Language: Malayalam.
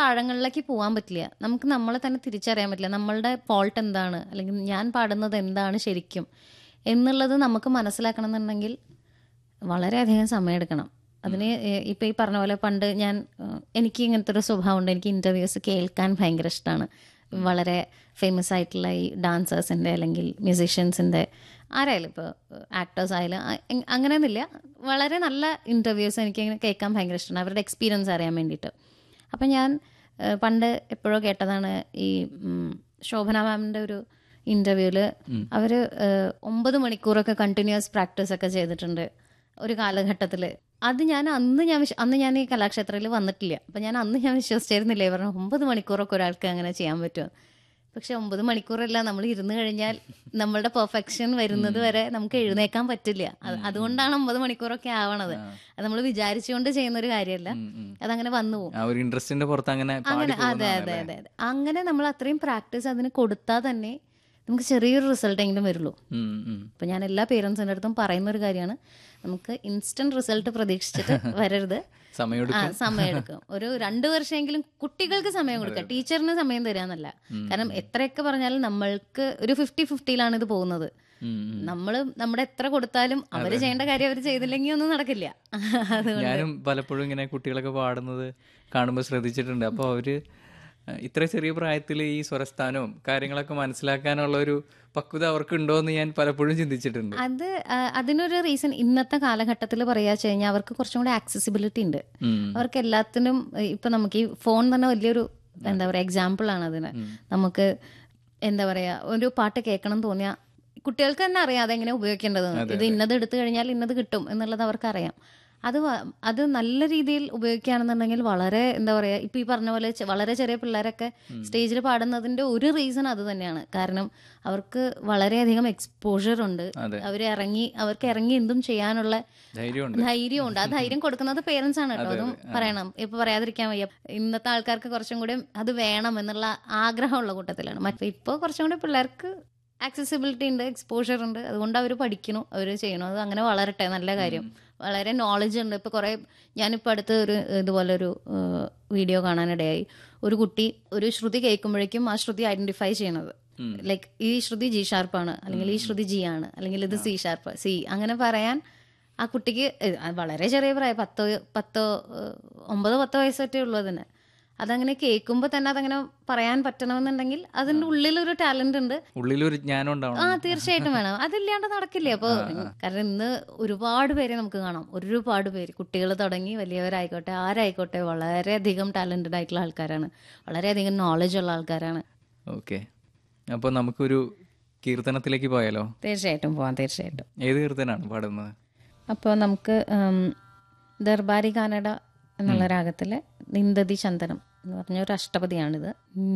ആഴങ്ങളിലേക്ക് പോകാൻ പറ്റില്ല നമുക്ക് നമ്മളെ തന്നെ തിരിച്ചറിയാൻ പറ്റില്ല നമ്മളുടെ ഫോൾട്ട് എന്താണ് അല്ലെങ്കിൽ ഞാൻ പാടുന്നത് എന്താണ് ശരിക്കും എന്നുള്ളത് നമുക്ക് മനസ്സിലാക്കണം എന്നുണ്ടെങ്കിൽ വളരെയധികം സമയമെടുക്കണം അതിന് ഏഹ് ഇപ്പൊ ഈ പറഞ്ഞ പോലെ പണ്ട് ഞാൻ ഏഹ് എനിക്ക് ഇങ്ങനത്തെ ഒരു സ്വഭാവമുണ്ട് എനിക്ക് ഇന്റർവ്യൂസ് കേൾക്കാൻ ഭയങ്കര ഇഷ്ടമാണ് വളരെ ഫേമസ് ആയിട്ടുള്ള ഈ ഡാൻസേഴ്സിൻ്റെ അല്ലെങ്കിൽ മ്യൂസീഷ്യൻസിൻ്റെ ആരായാലും ഇപ്പോൾ ആക്ടേഴ്സ് ആയാലും അ- എങ് അങ്ങനെയൊന്നുമില്ല വളരെ നല്ല ഇൻ്റർവ്യൂസ് എനിക്ക് ഇങ്ങനെ കേൾക്കാൻ ഭയങ്കര ഇഷ്ടമാണ് അവരുടെ എക്സ്പീരിയൻസ് അറിയാൻ വേണ്ടിയിട്ട് അപ്പം ഞാൻ ഏഹ് പണ്ട് എപ്പോഴോ കേട്ടതാണ് ഈ ഉം, ശോഭന മാമിൻ്റെ ഒരു ഇൻ്റർവ്യൂവിൽ അവർ ഒമ്പത് മണിക്കൂറൊക്കെ കണ്ടിന്യൂസ് പ്രാക്ടീസ് ഒക്കെ ചെയ്തിട്ടുണ്ട് ഒരു കാലഘട്ടത്തിൽ അത് ഞാൻ അന്ന് ഞാൻ വിശ്വ- അന്ന് ഞാൻ ഈ കലാക്ഷേത്രയിൽ വന്നിട്ടില്ല അപ്പം ഞാൻ അന്ന് ഞാൻ വിശ്വസിച്ചിരുന്നില്ലേ പറഞ്ഞു ഒമ്പത് മണിക്കൂറൊക്കെ ഒരാൾക്ക് അങ്ങനെ ചെയ്യാൻ പറ്റുമോ പക്ഷെ ഒമ്പത് മണിക്കൂറല്ല നമ്മൾ ഇരുന്ന് കഴിഞ്ഞാൽ നമ്മളുടെ പെർഫെക്ഷൻ വരുന്നത് വരെ നമുക്ക് എഴുന്നേക്കാൻ പറ്റില്ല അത് അതുകൊണ്ടാണ് ഒമ്പത് മണിക്കൂറൊക്കെ ആവണത് അത് നമ്മൾ വിചാരിച്ചുകൊണ്ട് ചെയ്യുന്ന ഒരു കാര്യമല്ല അതങ്ങനെ വന്നു പോകും ആ ഒരു ഇൻട്രസ്റ്റിന്റെ പുറത്ത് അങ്ങനെ പാടി അങ്ങനെ അതെ പോകുന്നതാണ് അതെ അല്ലേ? അതെ അതെ അങ്ങനെ നമ്മൾ അത്രയും പ്രാക്ടീസ് അതിന് കൊടുത്താൽ തന്നെ നമുക്ക് ചെറിയൊരു റിസൾട്ട് എങ്കിലും വരുള്ളൂ ഉം, ഉം. അപ്പൊ ഞാൻ എല്ലാ പേരൻസിൻ്റെ അടുത്തും പറയുന്ന ഒരു കാര്യമാണ് നമുക്ക് ഇൻസ്റ്റന്റ് റിസൾട്ട് പ്രതീക്ഷിച്ചിട്ട് വരരുത് സമയമെടുക്കും ആ സമയമെടുക്കും ഒരു രണ്ടു വർഷമെങ്കിലും കുട്ടികൾക്ക് സമയം കൊടുക്കുക ടീച്ചറിന് സമയം തരാന്നല്ല കാരണം എത്രയൊക്കെ പറഞ്ഞാലും നമ്മൾക്ക് ഒരു ഫിഫ്റ്റി ഫിഫ്റ്റിയിലാണ് ഇത് പോകുന്നത് ഉം, ഉം. നമ്മൾ നമ്മുടെ എത്ര കൊടുത്താലും അവര് ചെയ്യേണ്ട കാര്യം അവർ ചെയ്തില്ലെങ്കിൽ ഒന്നും നടക്കില്ല അതുകൊണ്ട് ഞാനും പലപ്പോഴും ഇങ്ങനെ കുട്ടികളൊക്കെ പാടുന്നത് കാണുമ്പോൾ ശ്രദ്ധിച്ചിട്ടുണ്ട് അപ്പോൾ അവര് അഹ് ഇത്ര ചെറിയ പ്രായത്തിൽ ഈ സ്വരസ്ഥാനവും കാര്യങ്ങളൊക്കെ മനസ്സിലാക്കാനുള്ള ഒരു പക്വത അവർക്ക് ഉണ്ടോ എന്ന് ഞാൻ പലപ്പോഴും ചിന്തിച്ചിട്ടുണ്ട് അത് ആ, അതിനൊരു റീസൺ ഇന്നത്തെ കാലഘട്ടത്തിൽ പറയാ വെച്ച് കഴിഞ്ഞാൽ അവർക്ക് കുറച്ചും കൂടി ആക്സസിബിലിറ്റി ഉണ്ട് ഉം. അവർക്ക് എല്ലാത്തിനും ഏഹ്, ഇപ്പൊ നമുക്ക് ഈ ഫോൺ തന്നെ വലിയൊരു എന്താ പറയാ എക്സാമ്പിൾ ആണ് അതിന് നമുക്ക് എന്താ പറയാ ഒരു പാട്ട് കേൾക്കണം തോന്നിയ കുട്ടികൾക്ക് തന്നെ അറിയാം അതെങ്ങനെ ഉപയോഗിക്കേണ്ടത് ഇത് ഇന്നത് എടുത്തു കഴിഞ്ഞാൽ ഇന്നത് കിട്ടും എന്നുള്ളത് അവർക്ക് അറിയാം അത് വ- അത് നല്ല രീതിയിൽ ഉപയോഗിക്കുകയാണെന്നുണ്ടെങ്കിൽ വളരെ എന്താ പറയാ ഇപ്പൊ ഈ പറഞ്ഞ പോലെ ചെ- വളരെ ചെറിയ പിള്ളേരൊക്കെ സ്റ്റേജിൽ പാടുന്നതിന്റെ ഒരു റീസൺ അത് തന്നെയാണ് കാരണം അവർക്ക് വളരെയധികം എക്സ്പോഷർ ഉണ്ട് അതെ. അവർ ഇറങ്ങി അവർക്ക് ഇറങ്ങി എന്തും ചെയ്യാനുള്ള ധൈര്യമുണ്ട് ധൈര്യമുണ്ട് ആ ധൈര്യം കൊടുക്കുന്നത് പേരൻസ് ആണ് കേട്ടോ അതും പറയണം ഇപ്പൊ പറയാതിരിക്കാൻ വയ്യ ഇന്നത്തെ ആൾക്കാർക്ക് കുറച്ചും കൂടി അത് വേണം എന്നുള്ള ആഗ്രഹമുള്ള കൂട്ടത്തിലാണ് മറ്റേ ഇപ്പൊ കുറച്ചും കൂടി പിള്ളേർക്ക് ആക്സസിബിലിറ്റി ഉണ്ട് എക്സ്പോഷർ ഉണ്ട് അതുകൊണ്ട് അവർ പഠിക്കണു അവർ ചെയ്യണു അത് അങ്ങനെ വളരട്ടെ നല്ല കാര്യം വളരെ നോളജ് ഉണ്ട് ഇപ്പൊ കുറെ ഞാനിപ്പോ അടുത്ത് ഒരു ഇതുപോലെ ഒരു വീഡിയോ കാണാനിടയായി ഒരു കുട്ടി ഒരു ശ്രുതി കേൾക്കുമ്പോഴേക്കും ആ ശ്രുതി ഐഡന്റിഫൈ ചെയ്യണത് ലൈക്ക് ഈ ശ്രുതി ജി ഷാർപ്പാണ് അല്ലെങ്കിൽ ഈ ശ്രുതി ജി ആണ് അല്ലെങ്കിൽ ഇത് സി ഷാർപ്പ് സി അങ്ങനെ പറയാൻ ആ കുട്ടിക്ക് ഏ, അത് വളരെ ചെറിയ പ്രായം പത്തോ പത്തോ ഏ, ഒമ്പതോ പത്തോ വയസ്സൊറ്റേ ഉള്ളൂ അതിന് അതങ്ങനെ കേൾക്കുമ്പോൾ തന്നെ അതങ്ങനെ പറയാൻ പറ്റണമെന്നുണ്ടെങ്കിൽ അതിന്റെ ഉള്ളിലൊരു ടാലന്റ് ഉണ്ട് ഉള്ളിലൊരു ജ്ഞാനം ആ ഉണ്ടാവണം തീർച്ചയായിട്ടും വേണം അതില്ലാണ്ട് നടക്കില്ല അപ്പോൾ കാരണം ഇന്ന് ഒരുപാട് പേരെ നമുക്ക് കാണാം ഒരുപാട് പേര് കുട്ടികൾ തുടങ്ങി വലിയവരായിക്കോട്ടെ ആരായിക്കോട്ടെ വളരെയധികം ടാലന്റഡ് ആയിട്ടുള്ള ആൾക്കാരാണ് വളരെയധികം നോളജ് ഉള്ള ആൾക്കാരാണ് ഓക്കെ അപ്പോൾ നമുക്കൊരു കീർത്തനത്തിലേക്ക് പോയാലോ തീർച്ചയായിട്ടും പോവാം തീർച്ചയായിട്ടും ഏത് കീർത്തനാണ് പാടുന്നത് അപ്പോൾ നമുക്ക് ഉം, ദർബാരി കാനഡ എന്നുള്ള രാഗത്തിലെ നിന്ദതി ചന്ദനം എന്ന് പറഞ്ഞ ഒരു അഷ്ടപതിയാണിത്